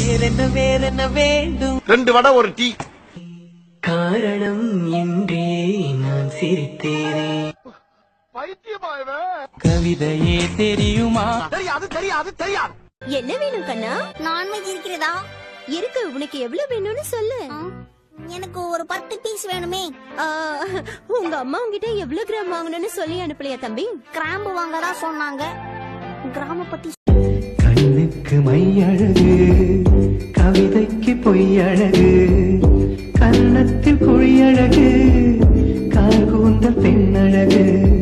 வேறென்ன வேறென்ன வேண்டும் ரெண்டு வடை ஒரு டீ காரணம் இன்றே நான் சிரித்தேனே கவிதையே தெரியுமா தெரியாது தெரியாது தெரியாது என்ன வேணும் கண்ணா நான்வெஜ் இருக்கிறதா இருக்கு உனக்கு எவ்வளவு வேணும்னு சொல்லு ஆ, எனக்கு ஒரு பத்து பீஸ் வேணுமே ஆ, உங்க அம்மா உங்ககிட்ட எவ்வளவு கிராம் வாங்கணும்னு சொல்லி அனுப்பலையா தம்பி கிராம்பு வாங்கதா சொன்னாங்க கிராம பத்தி கண்ணுக்கு மையழகு கவிதைக்கு பொய்யழகு கன்னத்தில் குழியழகு கால் கூந்த பெண்ணழகு